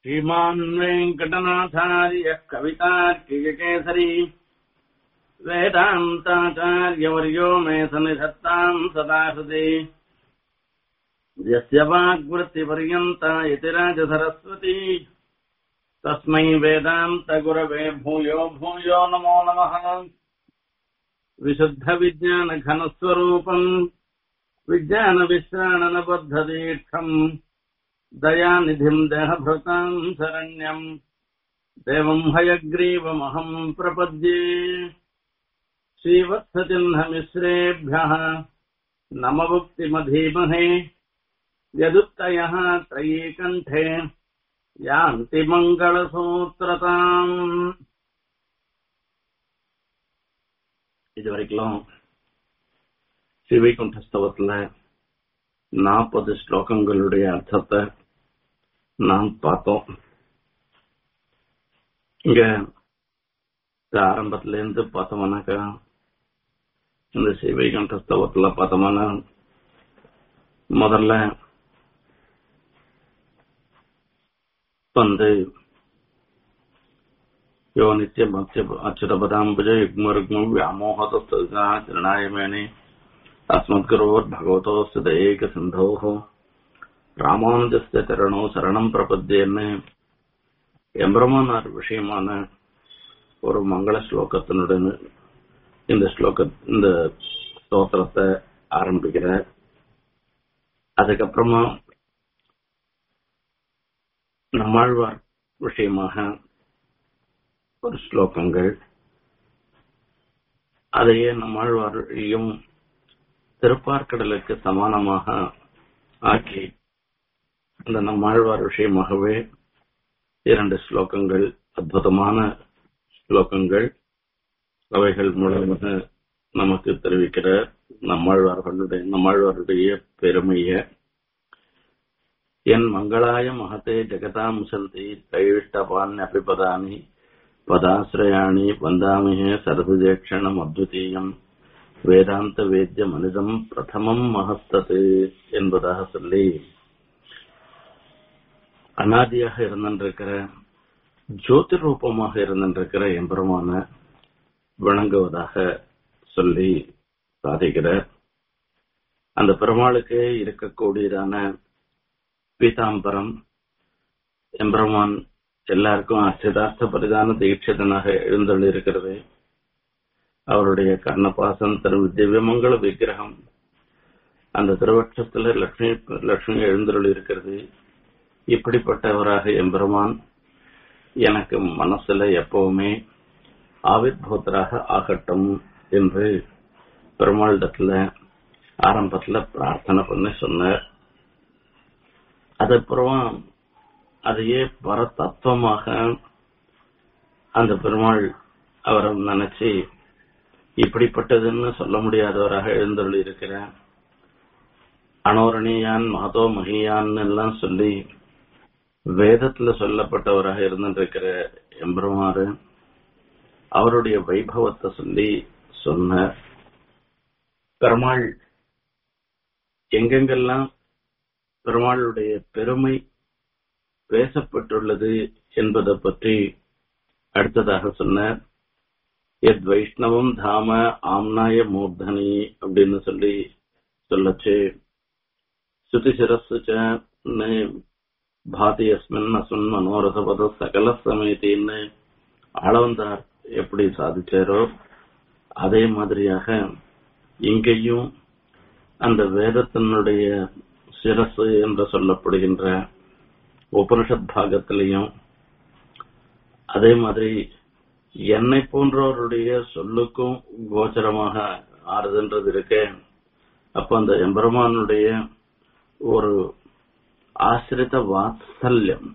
श्रीमान् वेङ्कटनाथार्यः कवितार्किककेसरी वेदान्ताचार्यवर्यो मे सन्निधत्ताम् सदा हृदि यस्य वाग्वृत्तिपर्यन्ता इति राजसरस्वती तस्मै वेदान्तगुरवे भूयो भूयो नमो नमः विशुद्धविज्ञानघनस्वरूपम् विज्ञानविश्राणनबद्धदीक्षम् दयानिधिम् देहभृताम् शरण्यम् देवम् हयग्रीवमहम् प्रपद्ये श्रीवत्सचिह्नमिश्रेभ्यः नममुक्तिमधीमहे यदुत्तयः त्रयीकण्ठे यान्ति மங்களசூத்திரதாம் இது வரைக்கும் ஸ்ரீவைகுண்டஸ்தவத்துல நாற்பது ஸ்லோகங்களுடைய அர்த்தத்தை நாம் பார்த்தோம் இங்க ஆரம்பத்துல இருந்து பார்த்தோம்னாக்கா இந்த ஸ்ரீவைகுண்டஸ்தவத்துல பார்த்தோம்னா முதல்ல வந்து யோ நித்தியம் அச்சுதபதாம்புஜ யுக்மருக்மம் வியாமோகதஸ்தா திருநாயமேனே अस्मद्गुरोर्भगवतोऽस्य दयैकसिन्धोः ராமானுஜஸ்ய சரணோ சரணம் பிரபத்தியன்னு எம்பெருமானார் விஷயமான ஒரு மங்கள ஸ்லோகத்தினுடன் இந்த ஸ்லோக இந்த ஸ்தோத்திரத்தை ஆரம்பிக்கிறார் அதுக்கப்புறமா நம்மாழ்வார் விஷயமாக ஒரு ஸ்லோகங்கள் அதையே நம்மாழ்வாரையும் திருப்பார்க்கடலுக்கு சமானமாக ஆக்கி அந்த நம்மாழ்வார் விஷயமாகவே இரண்டு ஸ்லோகங்கள் அற்புதமான ஸ்லோகங்கள் அவைகள் மூலமாக நமக்கு தெரிவிக்கிற நம்மாழ்வார்களுடைய நம்மாழ்வாருடைய பெருமைய என் மங்களாய மகத்தே ஜெகதாம் சந்தி கைவிஷ்டபான் அபிபதானி பதாசிரயாணி வந்தாமியே சரதுஜேக்ஷணம் அத்விதீயம் வேதாந்த வேத்திய மனிதம் பிரதமம் மகஸ்தது என்பதாக சொல்லி அனாதியாக இருந்திருக்கிற ஜோதி ரூபமாக இருந்திருக்கிற எம்பெருமான வணங்குவதாக சொல்லி சாதிக்கிறார் அந்த பெருமாளுக்கு இருக்கக்கூடியதான பீதாம்பரம் எம்பெருமான் எல்லாருக்கும் அச்சிதார்த்த பரிதான தீட்சிதனாக எழுந்தள்ளி இருக்கிறது அவருடைய கர்ணபாசம் திரு திவ்யமங்கள விக்கிரகம் அந்த திருவட்சத்துல லட்சுமி லட்சுமி எழுந்தருள் இருக்கிறது இப்படிப்பட்டவராக எம்பெருமான் எனக்கு மனசுல எப்பவுமே ஆவிர்பூத்தராக ஆகட்டும் என்று பெருமாளிடத்துல ஆரம்பத்துல பிரார்த்தனை பண்ணி சொன்னார் அதுக்கப்புறம் அதையே பர தத்துவமாக அந்த பெருமாள் அவரை நினைச்சு இப்படிப்பட்டதுன்னு சொல்ல முடியாதவராக எழுந்தருள் இருக்கிறேன் அனோரணியான் மாதோ மகியான் எல்லாம் சொல்லி வேதத்துல சொல்லப்பட்டவராக இருந்திருக்கிற எம்பெருமாறு அவருடைய வைபவத்தை சொல்லி சொன்ன பெருமாள் எங்கெங்கெல்லாம் பெருமாளுடைய பெருமை பேசப்பட்டுள்ளது என்பதை பற்றி அடுத்ததாக சொன்னார் எத் வைஷ்ணவம் தாம ஆம்னாய மூர்தனி அப்படின்னு சொல்லி சொல்லச்சு சுதி சிரஸ்ன்னு பாதி அஸ்மின் அசுன் மனோரசபத சகல சமயத்தின்னு ஆளவந்தார் எப்படி சாதிச்சாரோ அதே மாதிரியாக இங்கேயும் அந்த வேதத்தினுடைய சிரசு என்று சொல்லப்படுகின்ற உபனிஷத் பாகத்திலையும் அதே மாதிரி என்னை போன்றவருடைய சொல்லுக்கும் கோச்சரமாக ஆறுதுன்றது இருக்கு அப்ப அந்த எம்பெருமானுடைய ஒரு ஆசிரித வாத்சல்யம்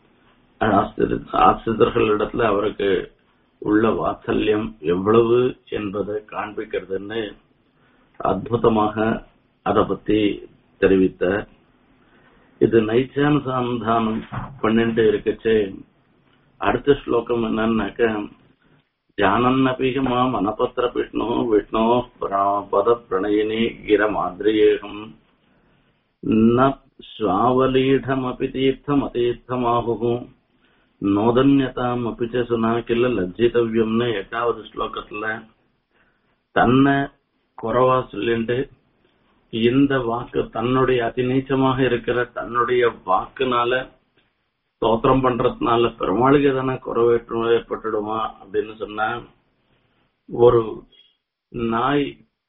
ஆசிரியர்களிடத்துல அவருக்கு உள்ள வாத்சல்யம் எவ்வளவு என்பதை காண்பிக்கிறதுன்னு அற்புதமாக அதை பத்தி தெரிவித்த இது நைச்சானுசந்தானம் பண்ணிட்டு இருக்குச்சு அடுத்த ஸ்லோகம் என்னன்னாக்க ஜானன்னபிக மாம் அனபத்திர விஷ்ணு விஷ்ணோ பத பிரணயினி கிர மாத்ரியேகம் ந ஸ்வாவலீடமபி தீர்த்தமதீர்த்தமாகுः நோதன்யதாம் அப்பிச்ச சொன்னா கில்ல லஜ்ஜிதவ்யம்னு எட்டாவது ஸ்லோகத்துல தன்னை குறவா சொல்லிட்டு இந்த வாக்கு தன்னுடைய அதிநீச்சமாக இருக்கிற தன்னுடைய வாக்குனால ஸ்தோத்திரம் பண்றதுனால பெருமாளுக்கு எதனா குறவேற்றம் ஏற்பட்டுடுமா அப்படின்னு சொன்னா ஒரு நாய்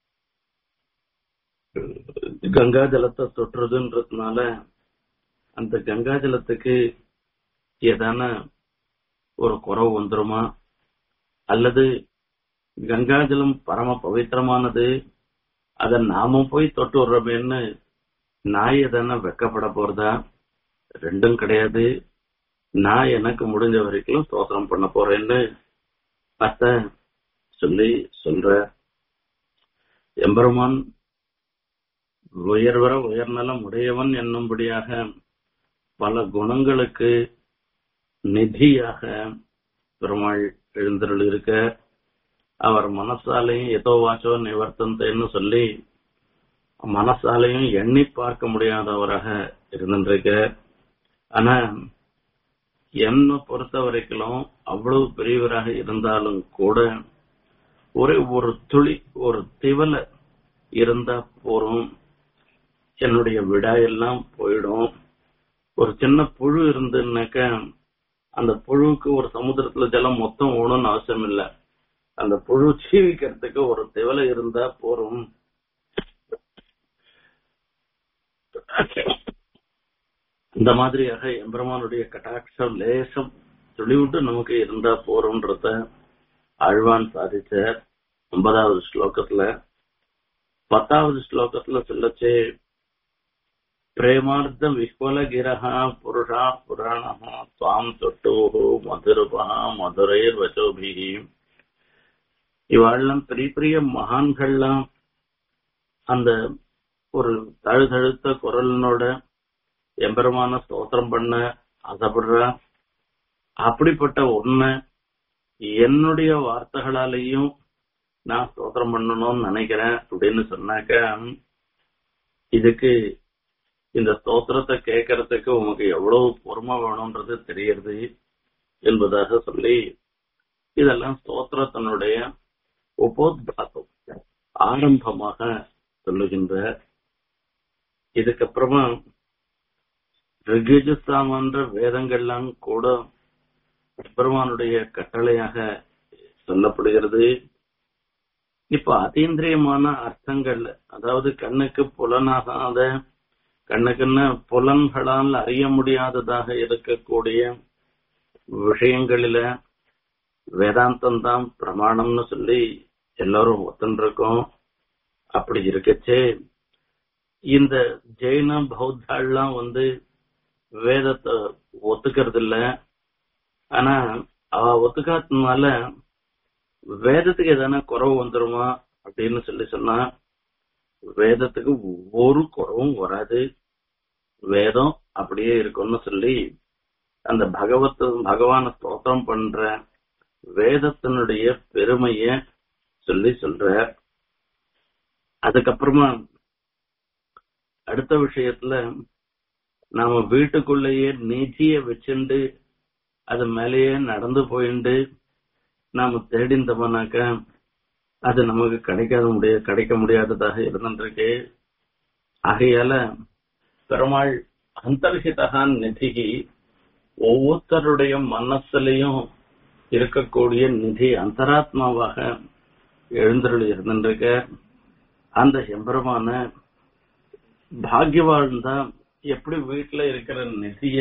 கங்கா ஜலத்தை தொற்றுறதுன்றதுனால அந்த கங்கா ஜலத்துக்கு ஏதான ஒரு குறவு வந்துருமா அல்லது கங்காஜலம் பரம பவித்திரமானது அத நாமும் போய் தொட்டு விடுறோமேன்னு நாய் எதனா வெக்கப்பட போறதா ரெண்டும் கிடையாது நான் எனக்கு முடிஞ்ச வரைக்கும் ஸ்தோத்திரம் பண்ண போறேன்னு அத்த சொல்லி சொல்ற எம்பெருமான் உயர்வர உயர்நலம் உடையவன் என்னும்படியாக பல குணங்களுக்கு நிதியாக பெருமாள் எழுந்தருள் இருக்க அவர் மனசாலையும் எதோ வாச்சோ நிவர்த்தந்தேன்னு சொல்லி மனசாலையும் எண்ணி பார்க்க முடியாதவராக இருந்திருக்க ஆனா என்னை பொறுத்த வரைக்கும் அவ்வளவு பெரியவராக இருந்தாலும் கூட ஒரே ஒரு துளி ஒரு திவலை இருந்தா போறோம் என்னுடைய விடா எல்லாம் போயிடும் ஒரு சின்ன புழு இருந்துன்னாக்க அந்த புழுவுக்கு ஒரு சமுத்திரத்துல ஜலம் மொத்தம் ஓணும்னு அவசியம் இல்லை அந்த புழு சீவிக்கிறதுக்கு ஒரு திவலை இருந்தா போறோம் இந்த மாதிரியாக எம்பெருமானுடைய கட்டாட்சம் லேசம் துளிவிட்டு நமக்கு இருந்தா போறோம்ன்றத ஆழ்வான் சாதிச்ச ஒன்பதாவது ஸ்லோகத்துல பத்தாவது ஸ்லோகத்துல சொல்லச்சே பிரேமார்த்தம் விஹ்வல கிரஹா புருஷா புராணா துவாம் தொட்டோஹோ மதுரபா மதுரைர் வச்சோபிகி இவாள்லாம் பெரிய பெரிய மகான்கள்லாம் அந்த ஒரு தழுதழுத்த குரலினோட எம்பெருமான ஸ்தோத்திரம் பண்ண ஆசைப்படுறா அப்படிப்பட்ட ஒன்ன என்னுடைய வார்த்தைகளாலேயும் நான் ஸ்தோத்திரம் பண்ணணும்னு நினைக்கிறேன் அப்படின்னு சொன்னாக்க இதுக்கு இந்த ஸ்தோத்திரத்தை கேட்கறதுக்கு உமக்கு எவ்வளவு பொறுமை வேணும்ன்றது தெரியறது என்பதாக சொல்லி இதெல்லாம் ஸ்தோத்திரத்தினுடைய உபோத்பாதம் ஆரம்பமாக சொல்லுகின்ற இதுக்கப்புறமா ரிகிஜுஸ்தாமன்ற வேதங்கள்லாம் கூட பெருமானுடைய கட்டளையாக சொல்லப்படுகிறது இப்ப அதீந்திரியமான அர்த்தங்கள் அதாவது கண்ணுக்கு புலனாகாத கண்ணுக்குன்னு புலன்களால் அறிய முடியாததாக இருக்கக்கூடிய விஷயங்களில வேதாந்தம் தான் பிரமாணம்னு சொல்லி எல்லாரும் ஒத்துருக்கோம் அப்படி இருக்கச்சே இந்த ஜெயின பௌத்தாள்லாம் வந்து வேதத்தை ஒத்துக்கிறது இல்ல ஆனா அவ ஒத்துக்காததுனால வேதத்துக்கு எதனா குறவு வந்துருமா அப்படின்னு சொல்லி சொன்னா வேதத்துக்கு ஒரு குறவும் வராது வேதம் அப்படியே இருக்கும்னு சொல்லி அந்த பகவத் பகவான ஸ்தோத்திரம் பண்ற வேதத்தினுடைய பெருமைய சொல்லி சொல்ற அதுக்கப்புறமா அடுத்த விஷயத்துல நாம வீட்டுக்குள்ளேயே நிதிய வச்சுண்டு அது மேலேயே நடந்து போயிண்டு நாம தேடிந்தோம்னாக்க அது நமக்கு கிடைக்காத முடிய கிடைக்க முடியாததாக இருந்திருக்கு ஆகையால பெருமாள் அந்தர்ஹிதகான் நிதிக்கு ஒவ்வொருத்தருடைய மனசுலயும் இருக்கக்கூடிய நிதி அந்தராத்மாவாக எழுந்தருள் இருந்திருக்க அந்த எம்பெருமான பாக்யவான் தான் எப்படி வீட்டுல இருக்கிற நிதிய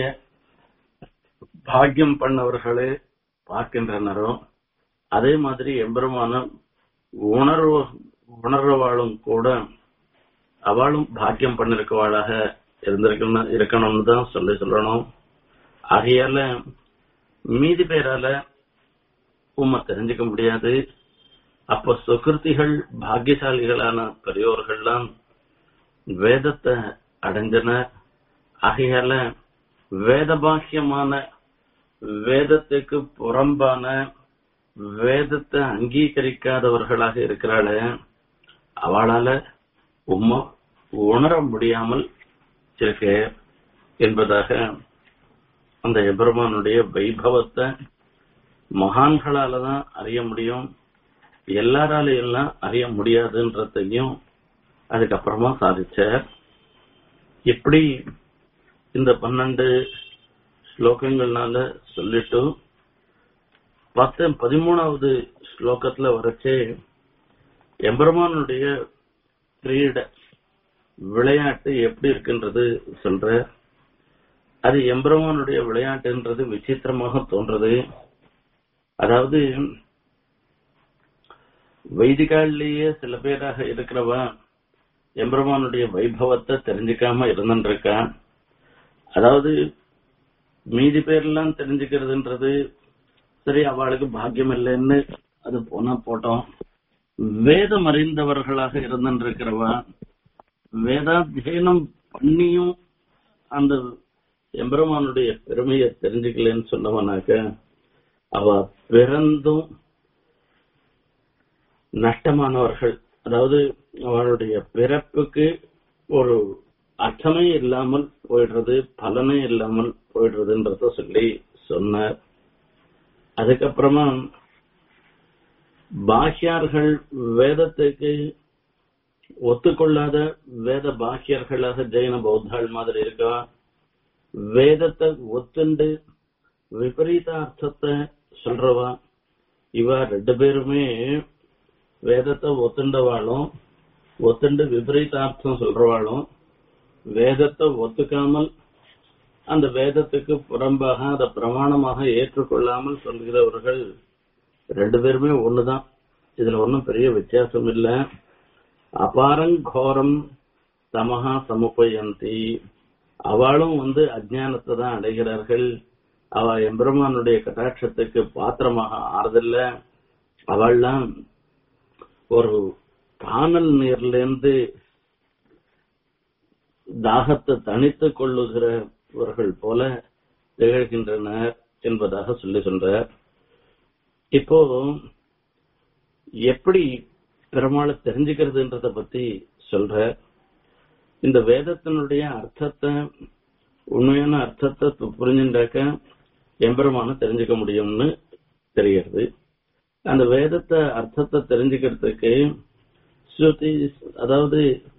பாக்கியம் பண்ணவர்களே பார்க்கின்றனரோ அதே மாதிரி எம்பெருமான உணர்வு உணர்வாளும் கூட அவளும் பாக்கியம் பண்ணிருக்கவாளாக இருந்திருக்கணும் இருக்கணும்னு தான் சொல்லி சொல்லணும் ஆகையால மீதி பேரால உண்மை தெரிஞ்சுக்க முடியாது அப்ப சுகிருத்திகள் பாக்கியசாலிகளான பெரியோர்கள்லாம் வேதத்தை அடைஞ்சனர் ஆகையால வேத பாக்கியமான வேதத்துக்கு புறம்பான வேதத்தை அங்கீகரிக்காதவர்களாக இருக்கிறாளே அவளால உம்மை உணர முடியாமல் இருக்கு என்பதாக அந்த எபெருமானுடைய வைபவத்தை மகான்களால தான் அறிய முடியும் எல்லாராலையும் எல்லாம் அறிய முடியாதுன்றதையும் அதுக்கப்புறமா சாதிச்சார் இப்படி இந்த பன்னெண்டு ஸ்லோகங்கள்னால சொல்லிட்டு பத்து பதிமூணாவது ஸ்லோகத்துல வரைச்சே எம்பெருமானுடைய கிரீட விளையாட்டு எப்படி இருக்குன்றது சொல்ற அது எம்பெருமானுடைய விளையாட்டுன்றது விசித்திரமாக தோன்றது அதாவது வைதிகாலிலேயே சில பேராக இருக்கிறவ எம்பெருமானுடைய வைபவத்தை தெரிஞ்சுக்காம இருந்துருக்கா அதாவது மீதி பேர்லாம் தெரிஞ்சுக்கிறதுன்றது சரி அவளுக்கு பாக்கியம் இல்லைன்னு அது போனா போட்டோம் வேதம் அறிந்தவர்களாக இருந்திருக்கிறவ வேதாத்தியனம் பண்ணியும் அந்த எம்பெருமானுடைய பெருமையை தெரிஞ்சுக்கலன்னு சொன்னவனாக்க அவ பிறந்தும் நஷ்டமானவர்கள் அதாவது அவளுடைய பிறப்புக்கு ஒரு அர்த்தமே இல்லாமல் போயிடுறது பலனே இல்லாமல் போயிடுறதுன்றத சொல்லி சொன்னார் அதுக்கப்புறமா பாக்கியார்கள் வேதத்துக்கு ஒத்துக்கொள்ளாத வேத பாக்கியர்களாக ஜெயின பௌத்தாள் மாதிரி இருக்கா வேதத்தை ஒத்துண்டு விபரீத அர்த்தத்தை சொல்றவா இவ ரெண்டு பேருமே வேதத்தை ஒத்துண்டவாளும் ஒத்துண்டு விபரீதார்த்தம் சொல்றவாளும் வேதத்தை ஒத்துக்காமல் அந்த வேதத்துக்கு புறம்பாக அதை பிரமாணமாக ஏற்றுக்கொள்ளாமல் சொல்கிறவர்கள் ரெண்டு பேருமே ஒண்ணுதான் இதுல ஒன்றும் பெரிய வித்தியாசம் இல்ல அபாரங்கோரம் தமகா சமுப்பயந்தி அவளும் வந்து அஜானத்தை தான் அடைகிறார்கள் அவ எம்பெருமானுடைய கட்டாட்சத்துக்கு பாத்திரமாக ஆறுதில்ல அவள்லாம் ஒரு காணல் நீர்ல இருந்து தாகத்தை தணித்துக் கொள்ளுகிறவர்கள் போல திகழ்கின்றனர் என்பதாக சொல்லி சொல்ற இப்போ எப்படி பெருமாளை தெரிஞ்சுக்கிறதுன்றத பத்தி சொல்ற இந்த வேதத்தினுடைய அர்த்தத்தை உண்மையான அர்த்தத்தை புரிஞ்சுட்டாக்க எம்பெருமான தெரிஞ்சுக்க முடியும்னு தெரிகிறது அந்த வேதத்தை அர்த்தத்தை தெரிஞ்சுக்கிறதுக்கு ஸ்ருதி அதாவது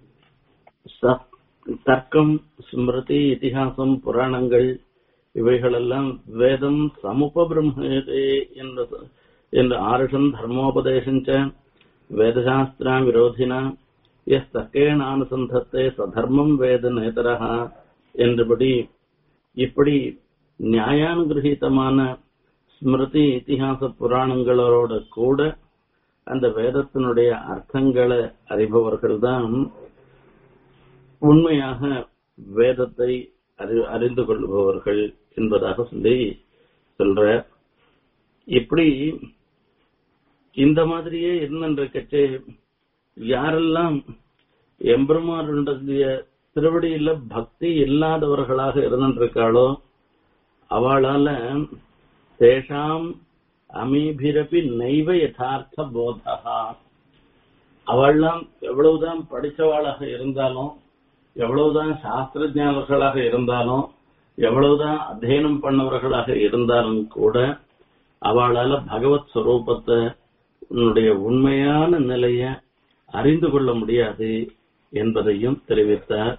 தர்க்கம் ஸ்மிருதி இதிகாசம் புராணங்கள் இவைகளெல்லாம் வேதம் சமுப பிரம்மேதே என்ற என்ற ஆருஷம் தர்மோபதேசஞ்ச வேதசாஸ்திரா விரோதினா எஸ் தர்க்கேணானுசந்தத்தை சதர்மம் வேத நேதரா என்றபடி இப்படி நியாயானுகிரகீதமான ஸ்மிருதி இத்திஹாச புராணங்களோட கூட அந்த வேதத்தினுடைய அர்த்தங்களை அறிபவர்கள் தான் உண்மையாக வேதத்தை அறி அறிந்து கொள்பவர்கள் என்பதாக சொல்லி சொல்ற இப்படி இந்த மாதிரியே இருந்திருக்கச்சே யாரெல்லாம் எம்பெருமானுடைய திருவடியில பக்தி இல்லாதவர்களாக இருந்திருக்காளோ அவளால தேஷாம் அமீபிரபி நைவ யதார்த்த போதா அவள்லாம் எவ்வளவுதான் படிச்சவாளாக இருந்தாலும் எவ்வளவுதான் சாஸ்திரஜானர்களாக இருந்தாலும் எவ்வளவுதான் அத்தியனம் பண்ணவர்களாக இருந்தாலும் கூட அவளால பகவத் ஸ்வரூபத்தை உன்னுடைய உண்மையான நிலைய அறிந்து கொள்ள முடியாது என்பதையும் தெரிவித்தார்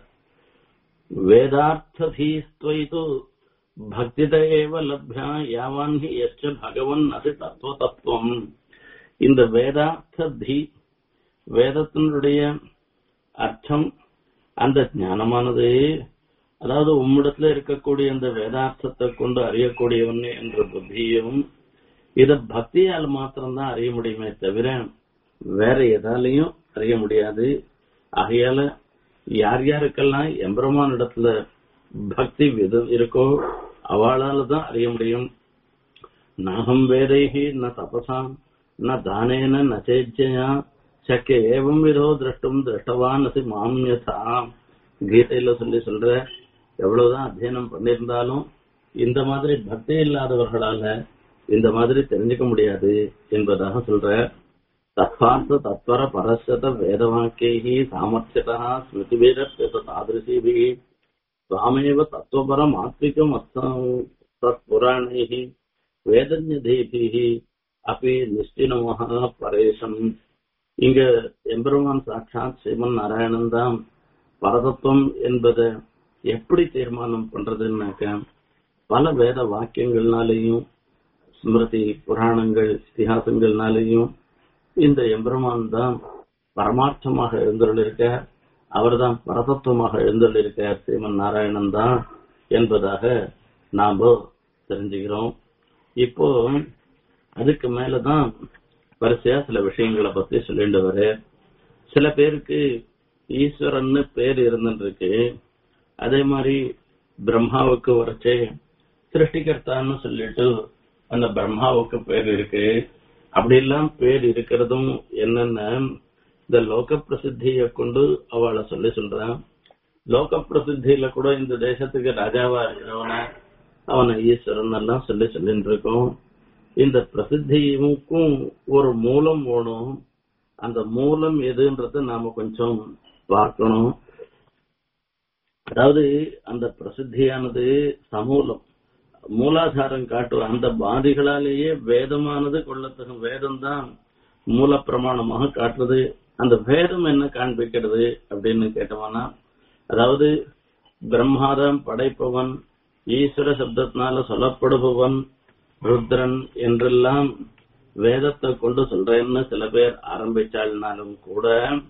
வேதார்த்ததீஸ்துவைது பக்தித ஏவ லப்யா யாவான் ஹி எச்ச பகவன் அது தத்துவ தத்துவம் இந்த வேதார்த்த தீ வேதத்தினுடைய அர்த்தம் அந்த ஞானமானது அதாவது உம்மிடத்துல இருக்கக்கூடிய அந்த வேதார்த்தத்தை கொண்டு அறியக்கூடியவன் என்ற புத்தியும் இத பக்தியால் மாத்திரம்தான் அறிய முடியுமே தவிர வேற எதாலையும் அறிய முடியாது ஆகையால யார் யாருக்கெல்லாம் எம்பெருமான் இடத்துல பக்தி வித இருக்கோ அவளால தான் அறிய முடியும் நாகம் வேதைகி ந தபசாம் ந தானேன ந சேஜ்யா சக்கிய ஏவம் விதோ திரஷ்டும் திரஷ்டவான் அசி மாமியதா கீதையில சொல்லி சொல்ற எவ்வளவுதான் அத்தியனம் பண்ணியிருந்தாலும் இந்த மாதிரி பக்தி இல்லாதவர்களால இந்த மாதிரி தெரிஞ்சுக்க முடியாது என்பதாக சொல்ற தத்வார்த்த தத்வர பரஸ்யத வேதவாக்கியை சாமர்த்தியதா ஸ்மிருதிபீர தாதிருஷிபி சுவாமேவ தத்துவபரம் ஆத்மிகம் புராணைः வேதஞதேபிः அப்படி நிஷ்டினமாக பரேசம் இங்க எம்பெருமான் சாட்சாத் சிவன் நாராயணன் தான் பரதத்துவம் என்பதை எப்படி தீர்மானம் பண்றதுன்னாக்க பல வேத வாக்கியங்கள்னாலேயும் ஸ்மிருதி புராணங்கள் இத்திஹாசங்கள்னாலேயும் இந்த எம்பெருமான் தான் பரமார்த்தமாக எழுந்தருளிருக்க அவர்தான் பரதத்துவமாக எழுந்தருளிருக்க ஸ்ரீமன் நாராயணன் தான் என்பதாக நாம தெரிஞ்சுக்கிறோம் இப்போ அதுக்கு மேலதான் வரிசையா சில விஷயங்களை பத்தி சொல்லிட்டு வர சில பேருக்கு ஈஸ்வரன்னு பேர் இருந்துருக்கு அதே மாதிரி பிரம்மாவுக்கு வரைச்சே சிருஷ்டிகர்த்தான்னு சொல்லிட்டு அந்த பிரம்மாவுக்கு பேர் இருக்கு அப்படி எல்லாம் பேர் இருக்கிறதும் என்னன்னா இந்த லோக பிரசித்திய கொண்டு அவளை சொல்லி சொல்றான் லோக பிரசித்தியில கூட இந்த தேசத்துக்கு ராஜாவா இருக்கிறவன அவனை ஈஸ்வரன் எல்லாம் சொல்லி சொல்லிட்டு இருக்கோம் இந்த பிரசித்தியுக்கும் ஒரு மூலம் வேணும் அந்த மூலம் எதுன்றத நாம கொஞ்சம் பார்க்கணும் அதாவது அந்த பிரசித்தியானது சமூலம் மூலாதாரம் காட்டும் அந்த பாதிகளாலேயே வேதமானது கொள்ளத்தகும் வேதம் தான் மூல பிரமாணமாக காட்டுறது அந்த வேதம் என்ன காண்பிக்கிறது அப்படின்னு கேட்டோம்னா அதாவது பிரம்மாதம் படைப்பவன் ஈஸ்வர சப்தத்தினால சொல்லப்படுபவன் ருத்ரன் என்றெல்லாம் வேதத்தை கொண்டு சொல்றேன்னு சில பேர் ஆரம்பிச்சாலும் கூட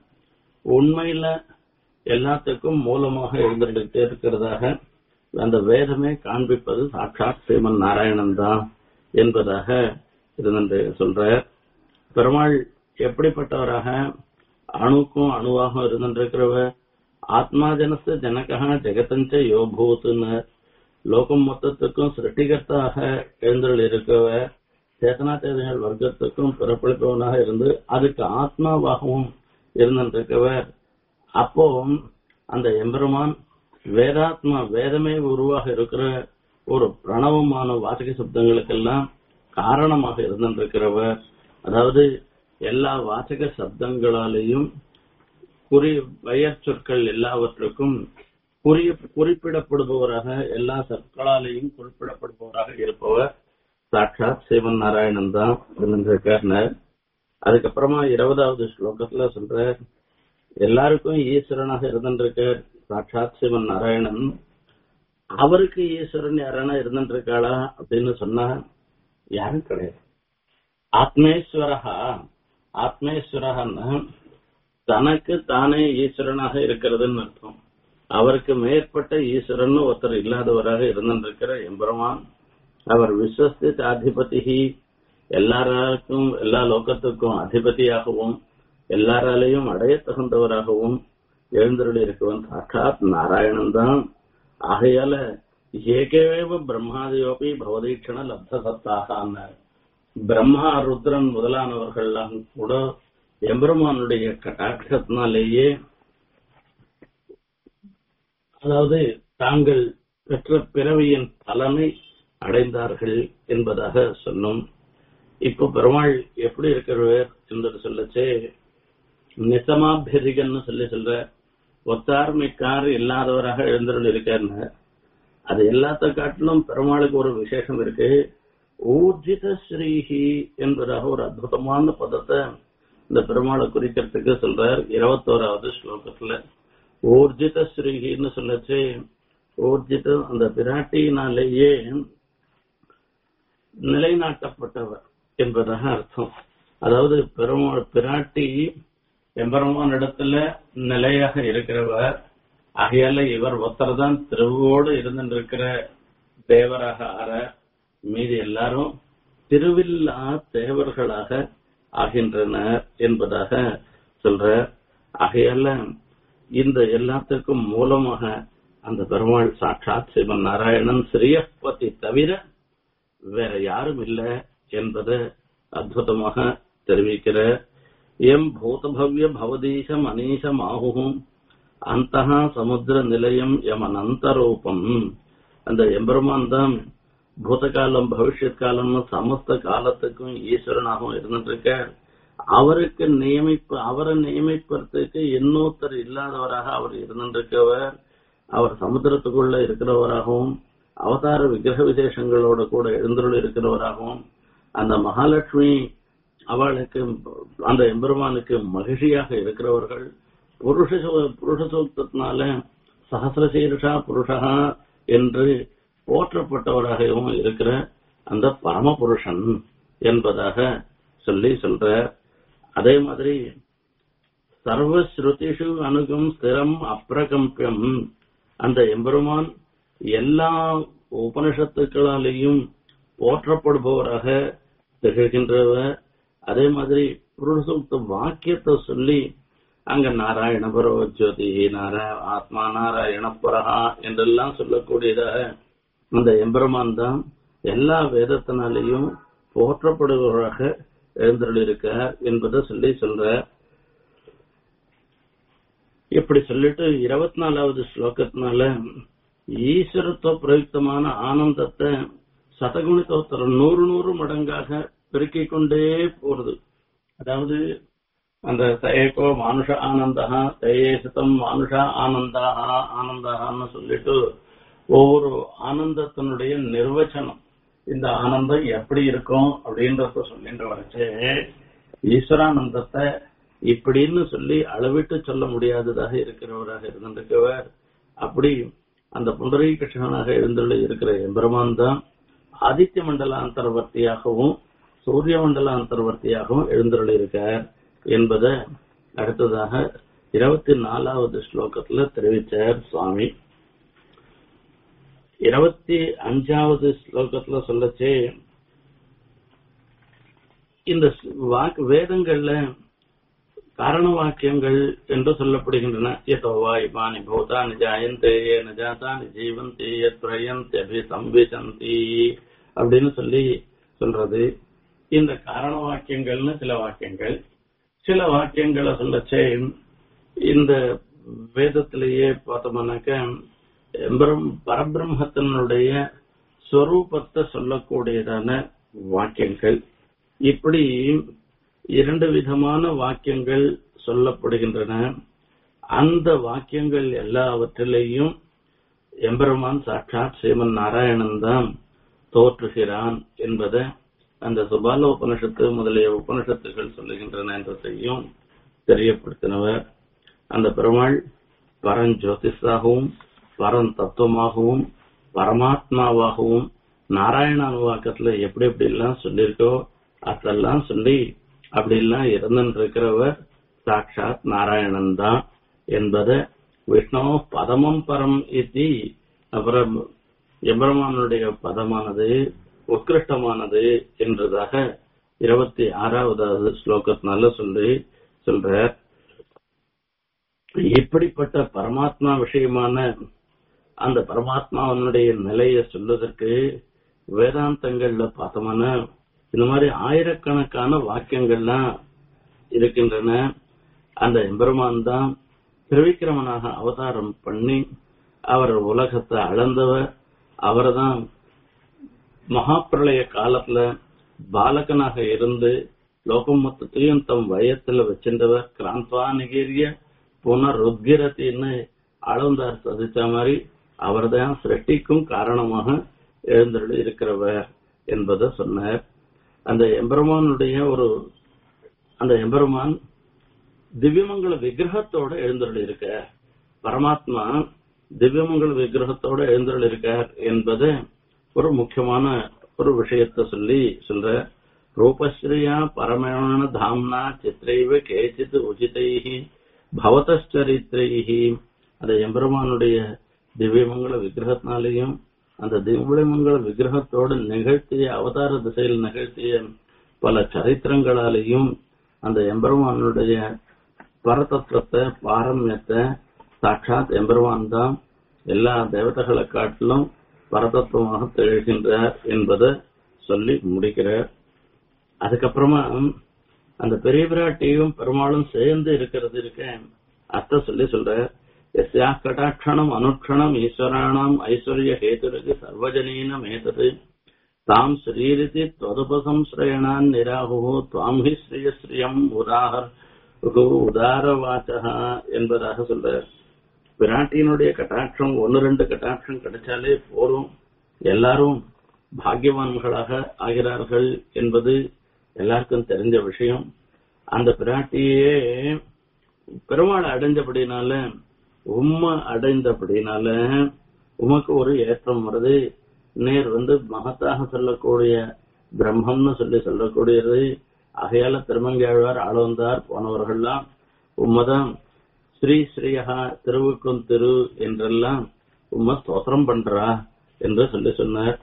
உண்மையில எல்லாத்துக்கும் மூலமாக எழுந்துட்டு இருக்கிறதாக அந்த வேதமே காண்பிப்பது சாட்சாத் ஸ்ரீமன் நாராயணன் தான் என்பதாக இருந்துட்டு சொல்ற பெருமாள் எப்படிப்பட்டவராக அணுக்கும் அணுவாக இருந்துருக்கிறவ ஆத்மா ஜனச ஜனகா ஜெகத்தஞ்ச யோபூத்துன்னு லோகம் மொத்தத்துக்கும் சிருஷ்டிகர்த்தாக எழுந்தருள் இருக்கவ சேத்தனா சேதனைகள் வர்க்கத்துக்கும் பிறப்பளிப்பவனாக இருந்து அதுக்கு ஆத்மாவாகவும் இருந்திருக்கவர் அப்போ அந்த எம்பெருமான் வேதாத்மா வேதமே உருவாக இருக்கிற ஒரு பிரணவமான வாசக சப்தங்களுக்கெல்லாம் காரணமாக இருந்திருக்கிறவர் அதாவது எல்லா வாசக சப்தங்களாலேயும் குறி பெயர் சொற்கள் எல்லாவற்றுக்கும் குறி குறிப்பிடப்படுபவராக எல்லா சொற்களாலேயும் குறிப்பிடப்படுபவராக இருப்பவர் சாட்சாத் சிவன் நாராயணன் தான் இருந்திருக்கார் அதுக்கப்புறமா இருபதாவது ஸ்லோகத்துல சொல்ற எல்லாருக்கும் ஈஸ்வரனாக இருந்திருக்க சாட்சாத் சிவன் நாராயணன் அவருக்கு ஈஸ்வரன் யாரானா இருந்திருக்காளா அப்படின்னு சொன்னா யாரும் கிடையாது ஆத்மேஸ்வரகா ஆத்மேஸ்வரகன்னா தனக்கு தானே ஈஸ்வரனாக இருக்கிறதுன்னு அர்த்தம் அவருக்கு மேற்பட்ட ஈஸ்வரன் ஒருத்தர் இல்லாதவராக இருந்திருக்கிற எம்பெருமான் அவர் விஸ்வஸ்தித் அதிபதி எல்லாருக்கும் எல்லா லோகத்துக்கும் அதிபதியாகவும் எல்லாராலையும் அடைய தகுந்தவராகவும் எழுந்தருளி இருக்கவன் சாட்சாத் நாராயணன் தான் ஆகையால ஏகேவேவ பிரம்மாதியோபி பவதீட்சண லப்த சத்தாக பிரம்மா ருத்ரன் முதலானவர்கள்லாம் கூட எம்பெருமானுடைய கட்டாட்சத்தினாலேயே அதாவது தாங்கள் பெற்ற பிறவியின் பலனை அடைந்தார்கள் என்பதாக சொன்னோம் இப்போ பெருமாள் எப்படி இருக்கிறவர் என்று சொல்லச்சே நிசமாபியதிகன்னு சொல்லி சொல்ற ஒத்தார் மிக்கார் இல்லாதவராக எழுந்தருள் இருக்காருன்னு அது எல்லாத்த காட்டிலும் பெருமாளுக்கு ஒரு விசேஷம் இருக்கு ஊர்ஜித ஸ்ரீஹி என்பதாக ஒரு அற்புதமான பதத்தை இந்த பெருமாளை குறிக்கிறதுக்கு சொல்றார் இருபத்தோராவது ஸ்லோகத்துல ஊர்ஜித ஸ்ரீஹின்னு சொல்லச்சு ஊர்ஜித அந்த பிராட்டியினாலேயே நிலைநாட்டப்பட்டவர் என்பதாக அர்த்தம் அதாவது பெருமாள் பிராட்டி எம்பெருமான் இடத்துல நிலையாக இருக்கிறவர் ஆகையால இவர் ஒருத்தர் தான் திருவோடு இருந்திருக்கிற தேவராக ஆற மீதி எல்லாரும் திருவில்லா தேவர்களாக ஆகின்றனர் என்பதாக சொல்ற ஆகையால இந்த எல்லாத்துக்கும் மூலமாக அந்த பெருமாள் சாட்சாத் சிவன் நாராயணன் ஸ்ரீயப்பதி தவிர வேற யாரும் இல்லை என்பதை அற்புதமாக தெரிவிக்கிற எம் பூதபவ்ய பவதீசம் அனீசம் ஆகும் அந்த சமுத்திர நிலையம் எம் அனந்தரூபம் அந்த எம்பெருமான் தான் பூதகாலம் பவிஷ்யத் காலம்னு சமஸ்த காலத்துக்கும் ஈஸ்வரனாகவும் இருந்துட்டு இருக்க அவருக்கு நியமிப்பு அவரை நியமிப்பதற்கு இன்னொருத்தர் இல்லாதவராக அவர் இருந்திருக்கவர் அவர் சமுத்திரத்துக்குள்ள இருக்கிறவராகவும் அவதார விக்கிரக விசேஷங்களோட கூட எழுந்தருள் இருக்கிறவராகவும் அந்த மகாலட்சுமி அவளுக்கு அந்த எம்பெருமானுக்கு மகிழ்ச்சியாக இருக்கிறவர்கள் புருஷ புருஷ சூக்தத்தினால சகசிரசீருஷா புருஷா என்று போற்றப்பட்டவராகவும் இருக்கிற அந்த பரமபுருஷன் என்பதாக சொல்லி சொல்ற அதே மாதிரி சர்வஸ்ருதிஷு அணுகும் ஸ்திரம் அப்பிரகம்பியம் அந்த எம்பெருமான் எல்லா உபனிஷத்துக்களாலேயும் போற்றப்படுபவராக திகழ்கின்றவர் அதே மாதிரி புருஷசூக்த வாக்கியத்தை சொல்லி அங்க நாராயண பரோ ஜோதி நாராய ஆத்மா நாராயண பரஹா என்றெல்லாம் சொல்லக்கூடியதாக அந்த எம்பெருமான் தான் எல்லா வேதத்தினாலேயும் போற்றப்படுபவராக எழுந்தருளிருக்கார் என்பதை சொல்லி சொல்ற இப்படி சொல்லிட்டு இருபத்தி நாலாவது ஸ்லோகத்தினால ஈஸ்வரத்துவ பிரயுக்தமான ஆனந்தத்தை சதகுணித்தோத்தரம் நூறு நூறு மடங்காக பெருக்கிக் கொண்டே போறது அதாவது அந்த தயக்கோ மானுஷ ஆனந்தா தயே சித்தம் மானுஷ ஆனந்தா ஆனந்தான்னு சொல்லிட்டு ஒவ்வொரு ஆனந்தத்தினுடைய நிர்வச்சனம் இந்த ஆனந்தம் எப்படி இருக்கும் அப்படின்றத சொல்லிட்டு வரைச்சு ஈஸ்வரானந்தத்தை இப்படின்னு சொல்லி அளவிட்டு சொல்ல முடியாததாக இருக்கிறவராக இருந்திருக்கவர் அப்படி அந்த புண்டரீ கிருஷ்ணனாக எழுந்துள்ள இருக்கிற எம்பெருமான் தான் ஆதித்ய மண்டல அந்தர்வர்த்தியாகவும் சூரிய மண்டல அந்தர்வர்த்தியாகவும் எழுந்துள்ள இருக்கார் என்பதை அடுத்ததாக இருபத்தி நாலாவது ஸ்லோகத்துல தெரிவிச்சார் சுவாமி இருபத்தி அஞ்சாவது ஸ்லோகத்துல சொல்லச்சே இந்த வாக்கு வேதங்கள்ல காரண வாக்கியங்கள் என்று சொல்லப்படுகின்றன யதோவா இமானி பூதானி ஜாயந்தே ஏன ஜாதானி ஜீவந்தி எத்ரயந்தி அபி சம்பிசந்தி அப்படின்னு சொல்லி சொல்றது இந்த காரண வாக்கியங்கள்னு சில வாக்கியங்கள் சில வாக்கியங்களை சொல்லச்சே இந்த வேதத்திலேயே பார்த்தோம்னாக்க எம்பரம் பரபிரம்மத்தினுடைய ஸ்வரூபத்தை சொல்லக்கூடியதான வாக்கியங்கள் இப்படி இரண்டு விதமான வாக்கியங்கள் சொல்லப்படுகின்றன அந்த வாக்கியங்கள் எல்லாவற்றிலேயும் எம்பெருமான் சாட்சாத் ஸ்ரீமன் நாராயணன் தான் தோற்றுகிறான் என்பதை அந்த சுபால உபனிஷத்து முதலிய உபனிஷத்துகள் சொல்லுகின்றன என்றதையும் தெரியப்படுத்தினவர் அந்த பெருமாள் பரஞ்சோதிஷாகவும் பரம் தத்துவமாகவும் பரமாத்மாவாகவும் நாராயண அனுவாக்கத்துல எப்படி எப்படி எல்லாம் சொல்லியிருக்கோ அதெல்லாம் சொல்லி அப்படி எல்லாம் இருந்துட்டு இருக்கிறவர் சாட்சாத் நாராயணன் தான் என்பதை விஷ்ணு பதமம் பரம் இத்தி அப்புறம் எம்பெருமானுடைய பதமானது உத்கிருஷ்டமானது என்றதாக இருபத்தி ஆறாவது ஸ்லோகத்தினால சொல்லி சொல்ற இப்படிப்பட்ட பரமாத்மா விஷயமான அந்த பரமாத்மாவனுடைய நிலையை சொல்வதற்கு வேதாந்தங்கள்ல பார்த்தோம்னா இந்த மாதிரி ஆயிரக்கணக்கான வாக்கியங்கள்லாம் இருக்கின்றன அந்த எம்பெருமான் தான் திருவிக்கிரமனாக அவதாரம் பண்ணி அவர் உலகத்தை அளந்தவர் அவர்தான் மகாப்பிரளய காலத்துல பாலகனாக இருந்து லோகம் மொத்தத்தையும் தம் வயத்துல வச்சிருந்தவர் கிராந்த்வா நிகேரிய புனருத்கிரத்தின்னு அளந்தார் சதிச்ச மாதிரி அவர்தான் சிருஷ்டிக்கும் காரணமாக எழுந்தருள் இருக்கிறவர் என்பதை சொன்னார் அந்த எம்பெருமானுடைய ஒரு அந்த எம்பெருமான் திவ்யமங்கல விக்கிரகத்தோட எழுந்தருள் இருக்க பரமாத்மா திவ்யமங்கல விக்கிரகத்தோட எழுந்தருள் இருக்கார் என்பது ஒரு முக்கியமான ஒரு விஷயத்த சொல்லி சொல்ற ரூபஸ்ரீயா பரமேண தாம்னா சித்திரைவ கேச்சித் உச்சிதைஹி பவதச்சரித்திரைஹி அந்த எம்பெருமானுடைய திவ்யமங்கல விக்கிரகத்தினாலேயும் அந்த திவ்யமங்கல விக்கிரகத்தோடு நிகழ்த்திய அவதார திசையில் நிகழ்த்திய பல சரித்திரங்களாலேயும் அந்த எம்பெருமானுடைய பரதத்துவத்தை பாரமியத்தை சாட்சாத் எம்பெருமான் தான் எல்லா தேவதைகளை காட்டிலும் பரதத்துவமாக திகழ்கின்றார் என்பதை சொல்லி முடிக்கிறார் அதுக்கப்புறமா அந்த பெரிய பிராட்டியும் பெருமாளும் சேர்ந்து இருக்கிறது இருக்க அர்த்தம் சொல்லி சொல்ற எஸ்யா கடாட்சணம் அனுட்சணம் ஈஸ்வராணாம் ஐஸ்வர்ய ஹேதுருக்கு சர்வஜனீனம் ஏதது தாம் ஸ்ரீரிதி त्वदुपसंश्रयणान् निराहुः துவாம் ஹி ஸ்ரீயஸ்ரீயம் உதாகர் உதார வாச்சகா என்பதாக சொல்றார் பிராட்டியினுடைய கட்டாட்சம் ஒன்னு ரெண்டு கட்டாட்சம் கிடைச்சாலே போரும் எல்லாரும் பாக்கியவான்களாக ஆகிறார்கள் என்பது எல்லாருக்கும் தெரிஞ்ச விஷயம் அந்த பிராட்டியே பெருமாளை அடைஞ்சபடினால உம்மை அடைந்தபடினால உமக்கு ஒரு ஏற்றம் வருது நேர் வந்து மகத்தாக சொல்லக்கூடிய பிரம்மம்னு சொல்லி சொல்லக்கூடியது ஆகையால திருமங்கையாழ்வார் ஆளவந்தார் போனவர்கள்லாம் உம்மதான் ஸ்ரீ ஸ்ரீயா திருவுக்கும் திரு என்றெல்லாம் உம்ம ஸ்தோத்திரம் பண்றா என்று சொல்லி சொன்னார்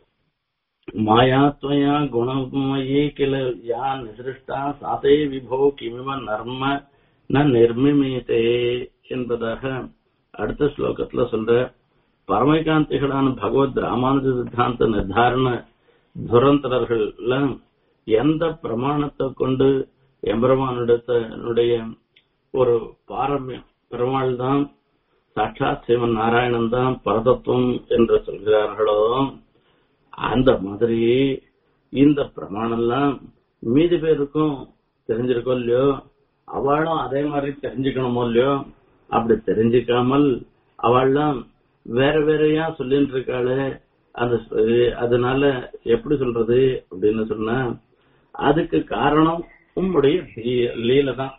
மாயா துவயா குணமயே கிள யா நிசிருஷ்டா சாதே விபோ கிமிம நர்ம ந நிர்மிமீதே என்பதாக அடுத்த ஸ்லோகத்துல சொல்ற பரமகாந்திகளான பகவத் ராமானுஜ சித்தாந்த நிர்தாரண துரந்தரர்கள்ல எந்த பிரமாணத்தை கொண்டு எம்பெருமானிடத்தினுடைய ஒரு பாரம்பரியம் பெருமாள் தான் சாட்சாத் சிவன் நாராயணன் தான் பரதத்துவம் என்று சொல்கிறார்களோ அந்த மாதிரி இந்த பிரமாணம்லாம் மீதி பேருக்கும் தெரிஞ்சிருக்கோ இல்லையோ அவளும் அதே மாதிரி தெரிஞ்சுக்கணுமோ இல்லையோ அப்படி தெரிஞ்சுக்காமல் அவள்லாம் வேற வேறையா சொல்லிட்டு இருக்காளே அந்த அதனால எப்படி சொல்றது அப்படின்னு சொன்னா அதுக்கு காரணம் உம்முடைய லீல தான்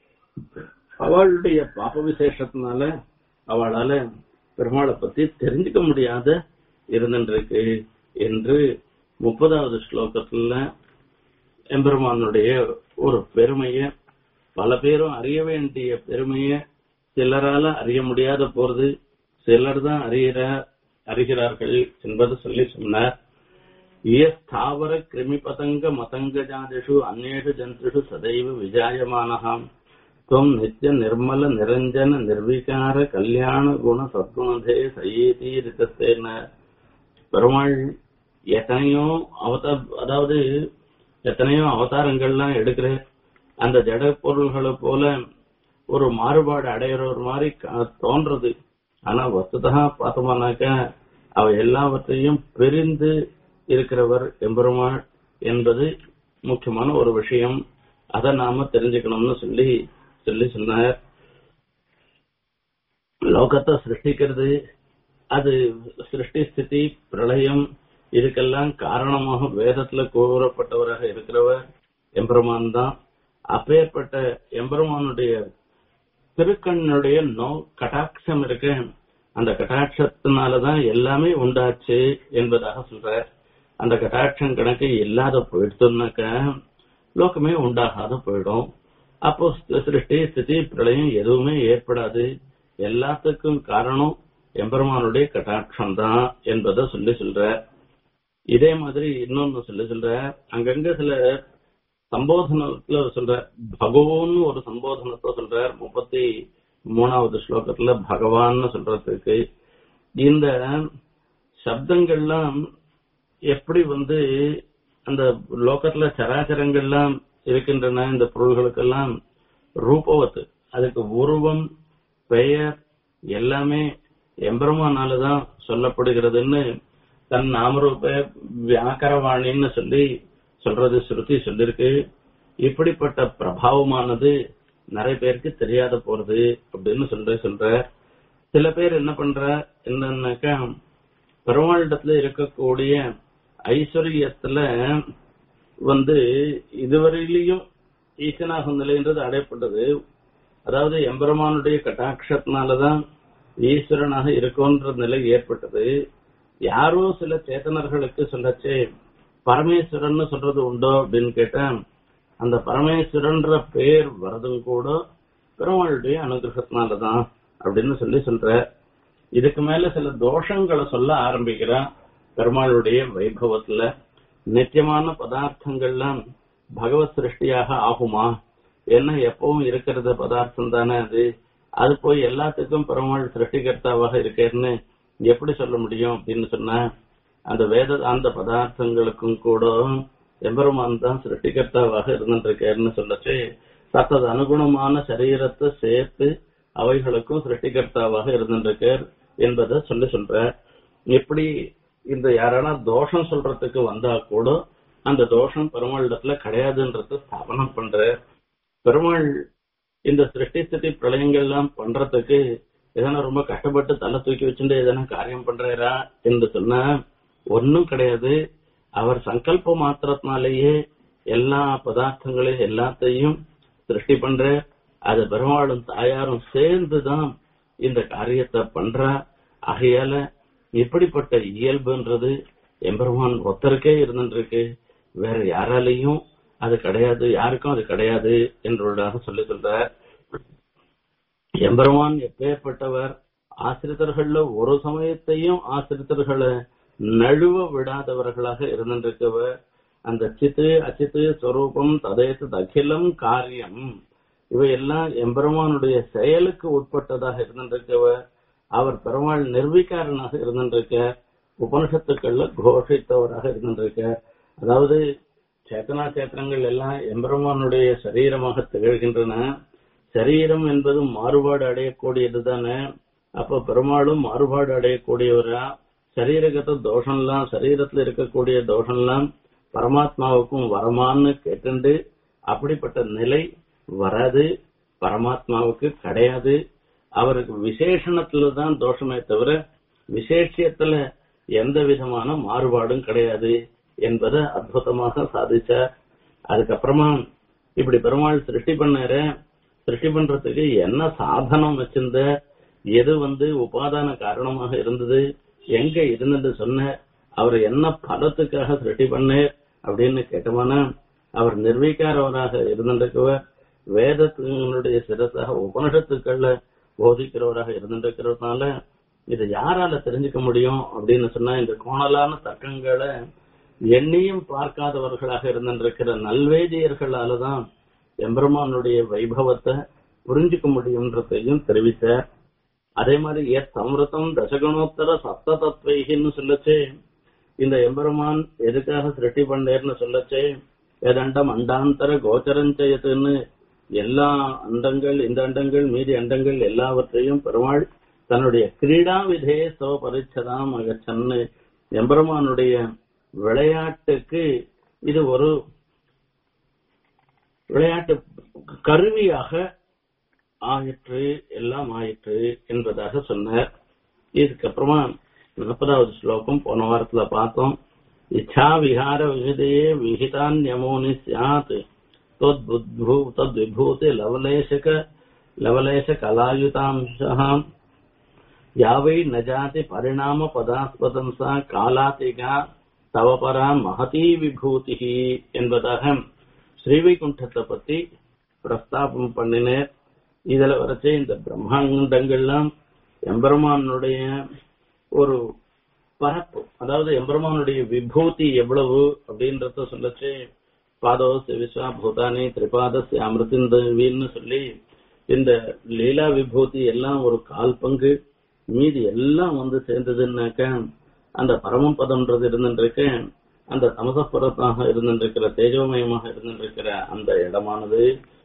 அவளுடைய பாப விசேஷத்தினால அவளால பெருமாளை பத்தி தெரிஞ்சுக்க முடியாத இருந்துருக்கு என்று முப்பதாவது ஸ்லோகத்துல எம்பெருமானுடைய ஒரு பெருமைய பல பேரும் அறிய வேண்டிய பெருமைய சிலரால அறிய முடியாத போறது சிலர் தான் அறிகிற அறிகிறார்கள் என்பது சொல்லி சொன்னார் ஸ்தாவர கிருமி பதங்க மதங்க ஜாதிஷு அந்நேஷு ஜந்துஷு சதைவ விஜாயமானகாம் துவம் நித்திய நிர்மல நிரஞ்சன நிர்விகார கல்யாண குண சத்குணதே சயீதீரித்தேன பெருமாள் எத்தனையோ அவதார அதாவது எத்தனையோ அவதாரங்கள்லாம் எடுக்கிற அந்த ஜட பொருள்களை போல ஒரு மாறுபாடு அடையிற ஒரு மாதிரி தோன்றது ஆனா வஸ்துதா பார்த்தோம்னாக்க அவ எல்லாவற்றையும் பிரிந்து இருக்கிறவர் எம்பெருமாள் என்பது முக்கியமான ஒரு விஷயம் அதை நாம தெரிஞ்சுக்கணும்னு சொல்லி சொல்லி சொன்னார் லோகத்தை சிருஷ்டிக்கிறது அது சிருஷ்டி ஸ்திதி பிரளயம் இதுக்கெல்லாம் காரணமாக வேதத்துல கூறப்பட்டவராக இருக்கிறவர் எம்பெருமான் தான் அப்பேற்பட்ட எம்பெருமானுடைய திருக்கண்ணுடைய நோ கட்டாட்சம் இருக்கு அந்த கட்டாட்சத்தினாலதான் எல்லாமே உண்டாச்சு என்பதாக சொல்ற அந்த கட்டாட்சம் கணக்கு இல்லாத போயிடுத்துனாக்க லோகமே உண்டாகாத போயிடும் அப்போ சிருஷ்டி ஸ்திதி பிரளயம் எதுவுமே ஏற்படாது எல்லாத்துக்கும் காரணம் எம்பெருமானுடைய கட்டாட்சம் தான் என்பதை சொல்லி சொல்ற இதே மாதிரி இன்னொன்னு சொல்லி சொல்ற அங்கங்க சில சம்போதனத்துல சொல்ற பகவான் ஒரு சம்போதனத்தை சொல்றார் முப்பத்தி மூணாவது ஸ்லோகத்துல பகவான் சொல்றதுக்கு இந்த சப்தங்கள்லாம் எப்படி வந்து அந்த லோகத்துல சராச்சரங்கள்லாம் இருக்கின்றன இந்த பொருள்களுக்கெல்லாம் ரூபவத்து அதுக்கு உருவம் பெயர் எல்லாமே எம்பெருமானாலதான் சொல்லப்படுகிறதுன்னு தன் நாமரூப வியாக்கரவாணின்னு சொல்லி சொல்றது ஸ்ருதி சொல்லிருக்கு இப்படிப்பட்ட பிரபாவமானது நிறைய பேருக்கு தெரியாத போறது அப்படின்னு சொல்ற சொல்ற சில பேர் என்ன பண்ற என்னன்னாக்கா பெருமாளிடத்துல இருக்கக்கூடிய ஐஸ்வர்யத்துல வந்து இதுவரையிலையும் ஈசனாகும் நிலைன்றது அடையப்பட்டது அதாவது எம்பெருமானுடைய கட்டாட்சத்தினாலதான் ஈஸ்வரனாக இருக்கும்ன்ற நிலை ஏற்பட்டது யாரோ சில சேத்தனர்களுக்கு சொல்லச்சே பரமேஸ்வரன் சொல்றது உண்டோ அப்படின்னு கேட்டா அந்த பரமேஸ்வரன்ற பேர் வரதும் கூட பெருமாளுடைய அனுகிரகத்தினாலதான் அப்படின்னு சொல்லி சொல்ற இதுக்கு மேல சில தோஷங்களை சொல்ல ஆரம்பிக்கிறான் பெருமாளுடைய வைபவத்துல நித்தியமான பதார்த்தங்கள்லாம் பகவத் சிருஷ்டியாக ஆகுமா என்ன எப்பவும் இருக்கிறது பதார்த்தம் தானே அது அது போய் எல்லாத்துக்கும் பெருமாள் சிருஷ்டிகர்த்தாவாக இருக்கேன்னு எப்படி சொல்ல முடியும் அப்படின்னு சொன்னா அந்த வேத அந்த பதார்த்தங்களுக்கும் கூட எம்பெருமான் தான் சிருஷ்டிகர்த்தாவாக இருந்துருக்காருன்னு சொல்லச்சு தத்தது அனுகுணமான சரீரத்தை சேர்த்து அவைகளுக்கும் சிருஷ்டிகர்த்தாவாக இருந்துருக்கார் என்பதை சொல்லி சொல்ற எப்படி இந்த யாரானா தோஷம் சொல்றதுக்கு வந்தா கூட அந்த தோஷம் பெருமாளிடத்துல கிடையாதுன்றத ஸ்தாபனம் பண்ற பெருமாள் இந்த சிருஷ்டி ஸ்திதி பிரளயங்கள்லாம் பண்றதுக்கு எதனா ரொம்ப கஷ்டப்பட்டு தலை தூக்கி வச்சுட்டு எதனா காரியம் பண்றாரா என்று சொன்னா ஒன்னும் கிடையாது அவர் சங்கல்ப மாத்திரத்தினாலேயே எல்லா பதார்த்தங்களையும் எல்லாத்தையும் சிருஷ்டி பண்ற அது பெருமாளும் தாயாரும் சேர்ந்துதான் இந்த காரியத்தை பண்றா ஆகையால இப்படிப்பட்ட இயல்புன்றது எம்பெருமான் ஒத்தருக்கே இருந்துருக்கு வேற யாராலையும் அது கிடையாது யாருக்கும் அது கிடையாது என்றுள்ளதாக சொல்லி சொல்றார் எம்பெருமான் எப்பேற்பட்டவர் ஆசிரித்தர்கள்ல ஒரு சமயத்தையும் ஆசிரித்தர்களை நழுவ விடாதவர்களாக இருந்திருக்கவர் அந்த சித்து அச்சித்து ஸ்வரூபம் ததேத்து அகிலம் காரியம் இவையெல்லாம் எம்பெருமானுடைய செயலுக்கு உட்பட்டதாக இருந்திருக்கவர் அவர் பெருமாள் நிர்வீகாரனாக இருந்திருக்க உபனிஷத்துக்கள்ல கோஷித்தவராக இருந்திருக்க அதாவது சேத்தனா சேத்திரங்கள் எல்லாம் எம்பெருமானுடைய சரீரமாக திகழ்கின்றன சரீரம் என்பது மாறுபாடு அடையக்கூடியது தானே அப்ப பெருமாளும் மாறுபாடு அடையக்கூடியவரா சரீரகத்த தோஷம்லாம் சரீரத்துல இருக்கக்கூடிய தோஷம்லாம் பரமாத்மாவுக்கும் வரமான்னு கேட்டுண்டு அப்படிப்பட்ட நிலை வராது பரமாத்மாவுக்கு கிடையாது அவருக்கு விசேஷணத்துல தான் தோஷமே தவிர விசேஷத்துல எந்த விதமான மாறுபாடும் கிடையாது என்பதை அற்புதமாக சாதிச்சார் அதுக்கப்புறமா இப்படி பெருமாள் சிருஷ்டி பண்ணாரு சிருஷ்டி பண்றதுக்கு என்ன சாதனம் வச்சிருந்த எது வந்து உபாதான காரணமாக இருந்தது எங்க இருந்தது சொன்ன அவர் என்ன பலத்துக்காக சிருஷ்டி பண்ணார் அப்படின்னு கேட்டோம்னா அவர் நிர்வீகாரவராக இருந்திருக்கவர் வேதத்தினுடைய சிரசாக உபனிஷத்துக்கள்ல போதிக்கிறவராக இருந்திருக்கிறதுனால இதை யாரால தெரிஞ்சுக்க முடியும் அப்படின்னு சொன்னா இந்த கோணலான தர்க்கங்களை எண்ணியும் பார்க்காதவர்களாக இருந்திருக்கிற நல்வேதியர்களால தான் எம்பெருமானுடைய வைபவத்தை புரிஞ்சுக்க முடியும்ன்றதையும் தெரிவித்தார் அதே மாதிரி எத் சம்ருத்தம் தசகுணோத்தர சப்த தத்வைகின்னு சொல்லச்சே இந்த எம்பெருமான் எதுக்காக சிருஷ்டி பண்ணேர்னு சொல்லச்சே எதண்டம் அண்டாந்தர கோச்சரஞ்சயத்துன்னு எல்லா அண்டங்கள் இந்த அண்டங்கள் மீதி அண்டங்கள் எல்லாவற்றையும் பெருமாள் தன்னுடைய கிரீடா விதே சோ பரிச்சதாம் அகச்சன்னு எம்பெருமானுடைய விளையாட்டுக்கு இது ஒரு விளையாட்டு கருவியாக ஆயிற்று எல்லாம் ஆயிற்று என்பதாக சொன்னார் இதுக்கப்புறமா நாற்பதாவது ஸ்லோகம் போன வாரத்துல பார்த்தோம் இச்சா விஹார விகிதையே விகிதான்யமோனி சியாத் தொத்புத்பூ தத்விபூதி லவலேசக லவலேச கலாயுதாம்சம் யாவை நஜாதி பரிணாம பதாஸ்பதம் சா காலாதிகா தவபரா மகதி விபூதி என்பதாக ஸ்ரீவைகுண்டத்தை பத்தி பிரஸ்தாபம் பண்ணினேர் இதுல வரைச்சே இந்த பிரம்மாண்டங்கள்லாம் எம்பெருமானுடைய ஒரு பரப்பு அதாவது எம்பெருமானுடைய விபூதி எவ்வளவு அப்படின்றத சொல்லச்சு பாதோசி விஸ்வா பூதானி திரிபாதசி அமிர்திந்தவின்னு சொல்லி இந்த லீலா விபூதி எல்லாம் ஒரு கால் பங்கு மீதி எல்லாம் வந்து சேர்ந்ததுன்னாக்க அந்த பரமபதம்ன்றது இருந்துருக்கு அந்த தமசப்பரத்தாக இருந்திருக்கிற தேஜோமயமாக இருந்திருக்கிற அந்த இடமானது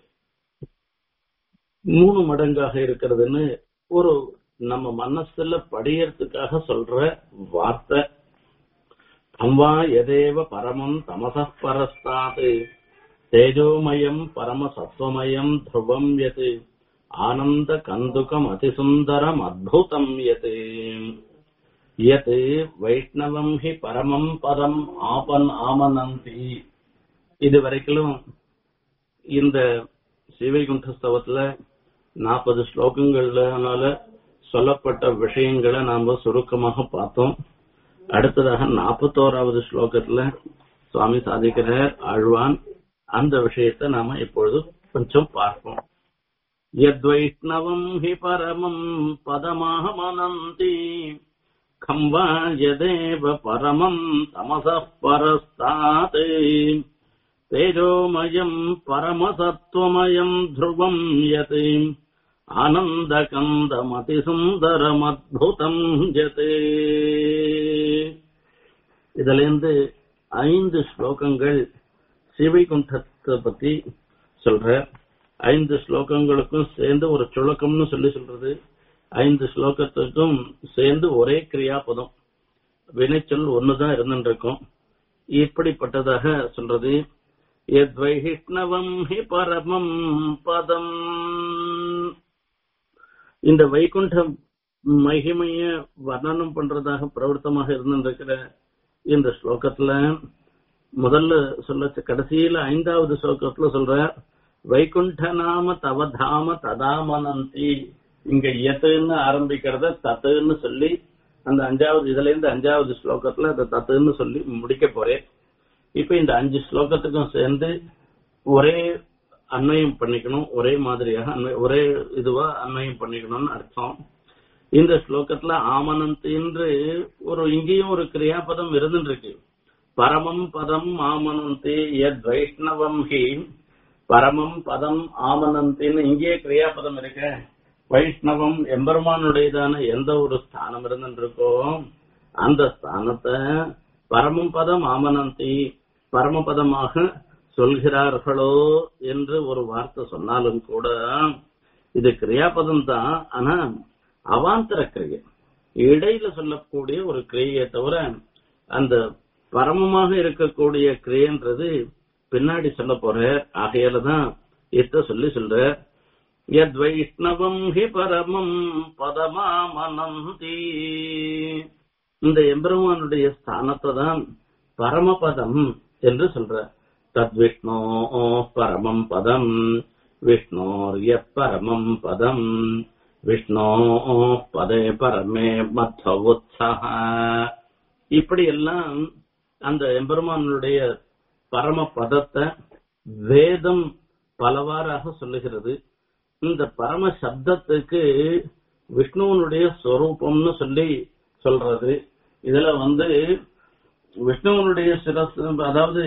மூணு மடங்காக இருக்கிறதுன்னு ஒரு நம்ம மனசுல படியறதுக்காக சொல்ற வார்த்தை தம்வா எதேவ பரமம் தமச பரஸ்தாது தேஜோமயம் பரம சத்வமயம் துருவம் எது ஆனந்த கந்துகம் அதிசுந்தரம் அத்புதம் எது யத் வைஷ்ணவம் ஹி பரமம் பதம் ஆபன் ஆமனந்தி இது வரைக்கும் இந்த சிவைகுண்ட ஸ்தவத்துல நாற்பது ஸ்லோகங்கள்னால சொல்லப்பட்ட விஷயங்களை நாம சுருக்கமாக பார்த்தோம் அடுத்ததாக நாற்பத்தோராவது ஸ்லோகத்துல சுவாமி சாதிக்கிறார் ஆழ்வான் அந்த விஷயத்தை நாம இப்பொழுது கொஞ்சம் பார்ப்போம் யத்வைஷ்ணவம் ஹி பரமம் பதமாமனந்தி खं वा यदेव परमम् तमसः परस्तात् तेजोमयम् परमसत्त्वमयम् ध्रुवम् यत् ஆனந்தகந்தமதிசுந்தரமத்புதம் ஜதே இதுல இருந்து ஐந்து ஸ்லோகங்கள் சிவைகுண்டத்தை பத்தி சொல்ற ஐந்து ஸ்லோகங்களுக்கும் சேர்ந்து ஒரு சுழக்கம்னு சொல்லி சொல்றது ஐந்து ஸ்லோகத்துக்கும் சேர்ந்து ஒரே கிரியாபதம் வினைச்சொல் ஒண்ணுதான் இருந்துருக்கும் இப்படிப்பட்டதாக சொல்றது எத்வைஷ்ணவம் ஹி பரமம் பதம் இந்த வைகுண்ட மகிமைய வர்ணனம் பண்றதாக பிரவர்த்தமாக இருந்திருக்கிற இந்த ஸ்லோகத்துல முதல்ல சொல்ல கடைசியில ஐந்தாவது ஸ்லோகத்துல சொல்ற வைகுண்ட நாம தவதாம ததாமனந்தி இங்க எத்துன்னு ஆரம்பிக்கிறத தத்துன்னு சொல்லி அந்த அஞ்சாவது இதுல இருந்து அஞ்சாவது ஸ்லோகத்துல அதை தத்துன்னு சொல்லி முடிக்க போறேன் இப்ப இந்த அஞ்சு ஸ்லோகத்துக்கும் சேர்ந்து ஒரே அன்வயம் பண்ணிக்கணும் ஒரே மாதிரியாக அன்வய ஒரே இதுவா அன்வயம் பண்ணிக்கணும்னு அர்த்தம் இந்த ஸ்லோகத்துல ஆமனந்தின்று ஒரு இங்கேயும் ஒரு கிரியாபதம் இருந்துருக்கு பரமம் பதம் ஆமனந்தி எத் வைஷ்ணவம் ஹி பரமம் பதம் ஆமனந்தின்னு இங்கேயே கிரியாபதம் இருக்க வைஷ்ணவம் எம்பெருமானுடையதான எந்த ஒரு ஸ்தானம் இருந்துருக்கோ அந்த ஸ்தானத்தை பரமம் பதம் ஆமனந்தி பரமபதமாக சொல்கிறார்களோ என்று ஒரு வார்த்தை சொன்னாலும் கூட இது கிரியாபதம் தான் ஆனா அவாந்தர கிரியை இடையில சொல்லக்கூடிய ஒரு கிரியையை தவிர அந்த பரமமாக இருக்கக்கூடிய கிரியன்றது பின்னாடி சொல்ல போற ஆகையால தான் இத்த சொல்லி சொல்ற யத் வைஷ்ணவம் ஹி பரமம் பதமாமனந்தி இந்த எம்பெருமானுடைய ஸ்தானத்தை தான் பரமபதம் என்று சொல்ற தத் விஷ்ணோ பரமம் பதம் விஷ்ணோர் எப் பரமம் பதம் விஷ்ணோ பதே பரமே மத்த உத்சக இப்படி எல்லாம் அந்த எம்பெருமானுடைய பரம பதத்தை வேதம் பலவாறாக சொல்லுகிறது இந்த பரம சப்தத்துக்கு விஷ்ணுவனுடைய ஸ்வரூபம்னு சொல்லி சொல்றது இதுல வந்து விஷ்ணுவனுடைய சிரஸ் அதாவது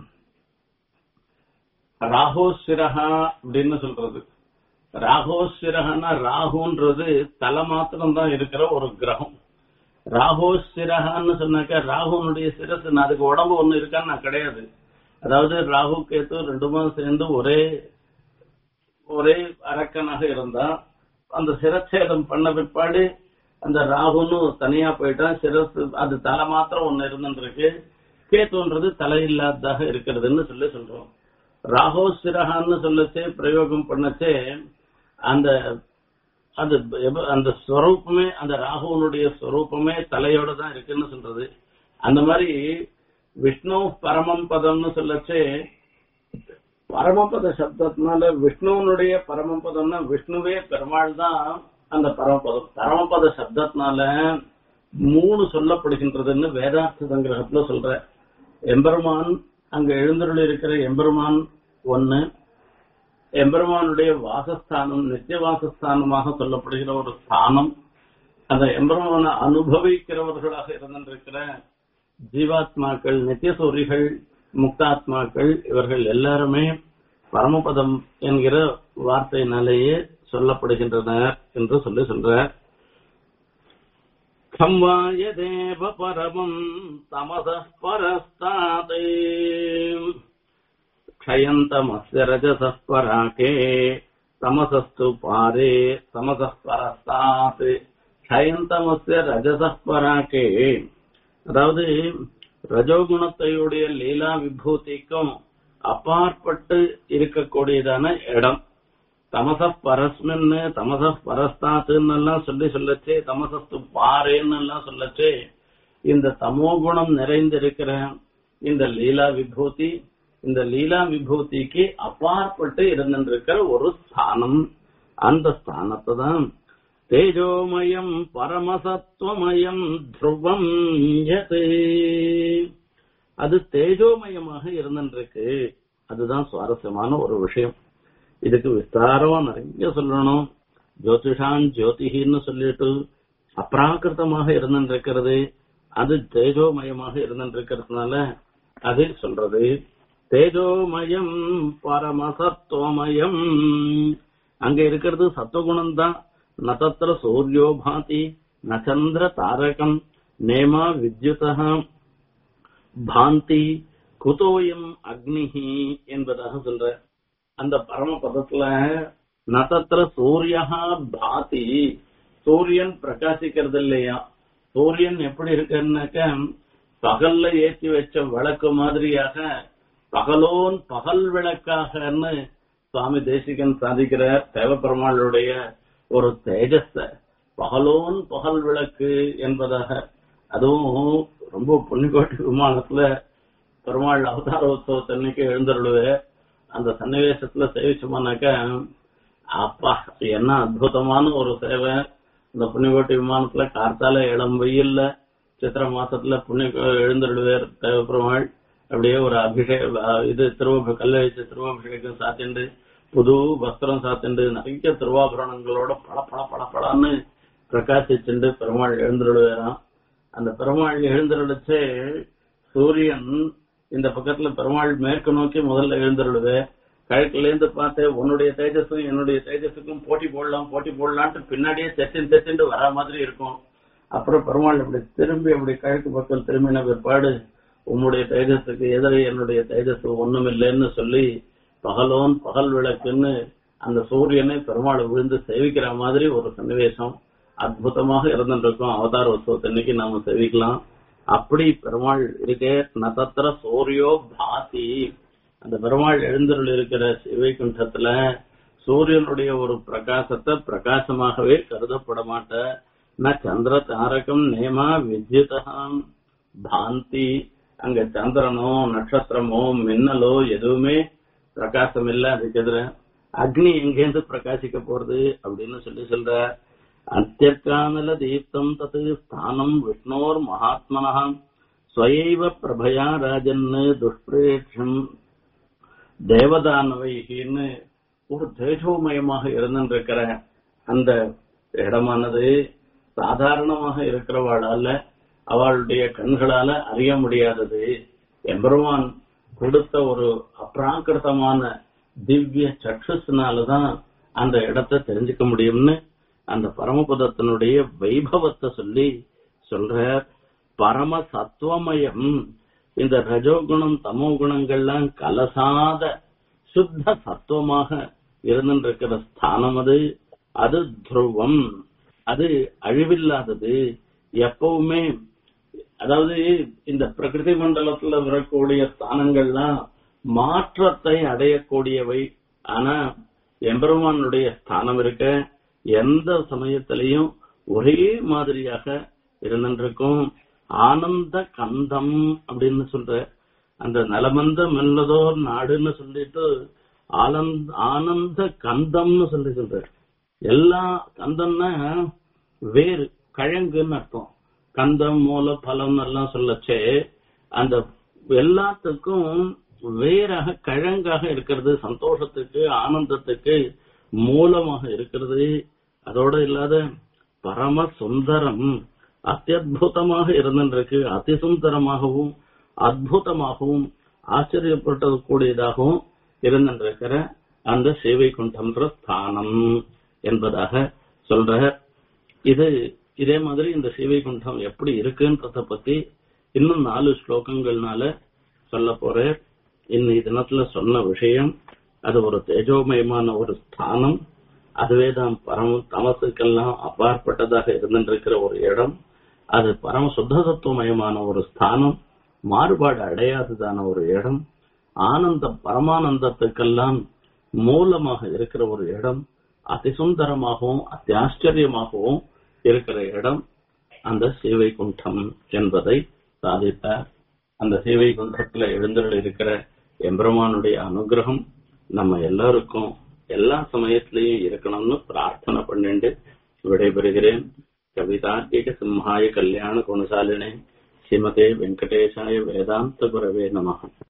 ராகோஸ்வரஹா அப்படின்னு சொல்றது ராகோஸ்வரஹனா ராகுன்றது தலை மாத்திரம் தான் இருக்கிற ஒரு கிரகம் ராகோஸ்வரஹான்னு சொன்னாக்க ராகுனுடைய சிரசு நான் அதுக்கு உடம்பு ஒண்ணு இருக்கான்னு நான் கிடையாது அதாவது ராகு கேத்து ரெண்டுமா சேர்ந்து ஒரே ஒரே அரக்கனாக இருந்தா அந்த சிரச்சேதம் பண்ண பிற்பாடு அந்த ராகுன்னு தனியா போயிட்டான் சிரசு அது தலை மாத்திரம் ஒண்ணு இருந்துருக்கு கேத்துன்றது தலை இல்லாததாக இருக்கிறதுன்னு சொல்லி சொல்றோம் ராகோ சிரஹான்னு சொல்லச்சே பிரயோகம் பண்ணச்சே அந்த அது எப- அந்த ஸ்வரூபமே அந்த ராகுவனுடைய ஸ்வரூபமே தலையோட தான் இருக்குன்னு சொல்றது அந்த மாதிரி விஷ்ணு பரமம் பதம்னு சொல்லச்சே பரமபத சப்தத்தினால விஷ்ணுவனுடைய பரமபதம்னா விஷ்ணுவே பெருமாள் தான் அந்த பரமபதம் பரமபத சப்தத்தினால மூணு சொல்லப்படுகின்றதுன்னு வேதார்த்த சங்கிரகத்துல சொல்ற எம்பெருமான் அங்க எழுந்தருள் இருக்கிற எம்பெருமான் ஒண்ணு எம்பெருமானுடைய வாசஸ்தானம் நித்திய வாசஸ்தானமாக சொல்லப்படுகிற ஒரு ஸ்தானம் அந்த எம்பெருமான அனுபவிக்கிறவர்களாக இருந்திருக்கிற ஜீவாத்மாக்கள் நித்தியசூரிகள் முக்தாத்மாக்கள் இவர்கள் எல்லாருமே பரமபதம் என்கிற வார்த்தையினாலேயே சொல்லப்படுகின்றனர் என்று சொல்லி சொல்றார் கம்வாய தேவ பரமம் தமச பரஸ்தாதே क्षयन्तमस्य रजसः पराके तमसस्तु पारे तमसः परस्तात् क्षयन्तमस्य ரஜசः பராக்கே அதாவது ரஜோகுணத்தையுடைய லீலா விபூதிக்கும் அப்பாற்பட்டு இருக்கக்கூடியதான இடம் தமச பரஸ்மின்னு தமச பரஸ்தாத்துன்னு எல்லாம் சொல்லி சொல்லச்சே தமசஸ்து பாரேன்னு எல்லாம் சொல்லச்சே இந்த தமோகுணம் நிறைந்திருக்கிற இந்த லீலா விபூதி இந்த லீலா விபூதிக்கு அப்பாற்பட்டு இருந்திருக்கிற ஒரு ஸ்தானம் அந்த ஸ்தானத்தை தான் தேஜோமயம் பரமசத்துவமயம் துருவம் யதே அது தேஜோமயமாக இருந்திருக்கு அதுதான் சுவாரஸ்யமான ஒரு விஷயம் இதுக்கு விஸ்தாரமா நிறைய சொல்லணும் ஜோதிஷான் ஜோதிஹின்னு சொல்லிட்டு அப்ராகிருத்தமாக இருந்திருக்கிறது அது தேஜோமயமாக இருந்திருக்கிறதுனால அது சொல்றது தேஜோமயம் பரமசத்துவமயம் அங்க இருக்கிறது சத்துவகுணம் தான் நதத்திர சூரியோ பாதி நச்சந்திர தாரகம் நேமா வித்யுதா பாந்தி குதோயம் அக்னிஹி என்பதாக சொல்ற அந்த பரம பதத்துல நதத்திர சூரியா பாதி சூரியன் பிரகாசிக்கிறது இல்லையா சூரியன் எப்படி இருக்குன்னாக்க பகல்ல ஏற்றி வச்ச விளக்கு மாதிரியாக பகலோன் பகல் விளக்காகன்னு சுவாமி தேசிகன் சாதிக்கிறார் தேவப்பெருமாளுடைய ஒரு தேஜஸ பகலோன் பகல் விளக்கு என்பதாக அதுவும் ரொம்ப புண்ணியகோட்டி விமானத்துல பெருமாள் அவதார உற்சவத்தன்னைக்கு எழுந்தருளுவே அந்த சன்னிவேசத்துல சேவிச்சோம்னாக்க அப்பா என்ன அற்புதமான ஒரு சேவை இந்த புண்ணியகோட்டி விமானத்துல கார்த்தால இளம் வெயில்ல சித்திர மாசத்துல புண்ணிய எழுந்தருளுவேர் தேவ பெருமாள் அப்படியே ஒரு அபிஷேக இது திருவ கல்ல வச்சு திருவாபிஷேகம் சாத்திண்டு புது வஸ்திரம் சாத்திண்டு நிறைய திருவாபரணங்களோட பல பல பல பலன்னு பிரகாசிச்சுண்டு பெருமாள் எழுந்துருடுவேராம் அந்த பெருமாள் எழுந்துருடுச்சே சூரியன் இந்த பக்கத்துல பெருமாள் மேற்கு நோக்கி முதல்ல எழுந்துருடுவே கிழக்குல இருந்து பார்த்து உன்னுடைய தேஜஸும் என்னுடைய தேஜஸுக்கும் போட்டி போடலாம் போட்டி போடலான்ட்டு பின்னாடியே செட்டின் செட்டின்னு வர மாதிரி இருக்கும் அப்புறம் பெருமாள் அப்படி திரும்பி அப்படி கிழக்கு பக்கம் திரும்பின பிற்பாடு உன்னுடைய தேஜஸுக்கு எதிர என்னுடைய தேஜஸ் ஒண்ணுமில்லைன்னு சொல்லி பகலோன் பகல் விளக்குன்னு அந்த சூரியனை பெருமாள் விழுந்து சேவிக்கிற மாதிரி ஒரு சன்னிவேசம் அற்புதமாக இருந்துருக்கும் அவதார உற்சவத்தன்னைக்கு நாம சேவிக்கலாம் அப்படி பெருமாள் இருக்கே நதத்திர சூரியோ பாசி அந்த பெருமாள் எழுந்தருள் இருக்கிற சிவைகுண்டத்துல சூரியனுடைய ஒரு பிரகாசத்தை பிரகாசமாகவே கருதப்பட மாட்ட ந சந்திர தாரகம் நேமா வித்யுதம் பாந்தி அங்க சந்திரனோ நட்சத்திரமோ மின்னலோ எதுவுமே பிரகாசம் இல்ல அதுக்கு எதிர அக்னி எங்கேருந்து பிரகாசிக்க போறது அப்படின்னு சொல்லி சொல்ற அத்தியற்கானல தீப்தம் தத்து ஸ்தானம் விஷ்ணோர் மகாத்மனா ஸ்வயைவ பிரபயா ராஜன்னு துஷ்பிரேட்சம் தேவதானவைகின்னு ஒரு தேஜோமயமாக இருந்திருக்கிற அந்த இடமானது சாதாரணமாக இருக்கிறவாளால அவளுடைய கண்களால அறிய முடியாதது எம்பெருமான் கொடுத்த ஒரு அப்ராக்கிருத்தமான திவ்ய சக்ஷுனாலதான் அந்த இடத்தை தெரிஞ்சுக்க முடியும்னு அந்த பரமபதத்தினுடைய வைபவத்தை சொல்லி சொல்ற பரம சத்துவமயம் இந்த ரஜோகுணம் தமோ குணங்கள்லாம் கலசாத சுத்த சத்துவமாக இருந்திருக்கிற ஸ்தானம் அது அது துருவம் அது அழிவில்லாதது எப்பவுமே அதாவது இந்த பிரகிருதி மண்டலத்துல வரக்கூடிய ஸ்தானங்கள்லாம் மாற்றத்தை அடையக்கூடியவை ஆனா எம்பெருமானுடைய ஸ்தானம் இருக்க எந்த சமயத்திலையும் ஒரே மாதிரியாக இருந்திருக்கும் ஆனந்த கந்தம் அப்படின்னு சொல்ற அந்த நலமந்த மெல்லதோர் நாடுன்னு சொல்லிட்டு ஆனந்த ஆனந்த கந்தம்னு சொல்லி சொல்ற எல்லா கந்தம்னா வேறு கழங்குன்னு அர்த்தம் கந்தம் மூல பலம் எல்லாம் சொல்லச்சே அந்த எல்லாத்துக்கும் வேறாக கழங்காக இருக்கிறது சந்தோஷத்துக்கு ஆனந்தத்துக்கு மூலமாக இருக்கிறது அதோட இல்லாத பரம சுந்தரம் அத்தியுதமாக இருந்திருக்கு அதிசுந்தரமாகவும் அற்புதமாகவும் ஆச்சரியப்பட்டது கூடியதாகவும் இருந்திருக்கிற அந்த சேவை குண்டம்ன்ற ஸ்தானம் என்பதாக சொல்ற இது இதே மாதிரி இந்த சேவை குண்டம் எப்படி இருக்குன்றத பத்தி இன்னும் நாலு ஸ்லோகங்கள்னால சொல்ல போறேன் இன்னைக்கு தினத்துல சொன்ன விஷயம் அது ஒரு தேஜோமயமான ஒரு ஸ்தானம் அதுவே தான் பரம தமசுக்கெல்லாம் அப்பாற்பட்டதாக இருந்திருக்கிற ஒரு இடம் அது பரம சுத்த தத்துவமயமான ஒரு ஸ்தானம் மாறுபாடு அடையாததான ஒரு இடம் ஆனந்த பரமானந்தத்துக்கெல்லாம் மூலமாக இருக்கிற ஒரு இடம் அதிசுந்தரமாகவும் அத்தியாச்சரியமாகவும் இருக்கிற இடம் அந்த சேவை குண்டம் என்பதை சாதித்தார் அந்த சேவை குண்டத்துல எழுந்தருள் இருக்கிற எம்பெருமானுடைய அனுகிரகம் நம்ம எல்லாருக்கும் எல்லா சமயத்திலையும் இருக்கணும்னு பிரார்த்தனை பண்ணிட்டு விடைபெறுகிறேன் கவிதார்க்கிக சிம்ஹாய கல்யாண குணசாலினே ஸ்ரீமதே வெங்கடேசாய வேதாந்த குரவே நமகம்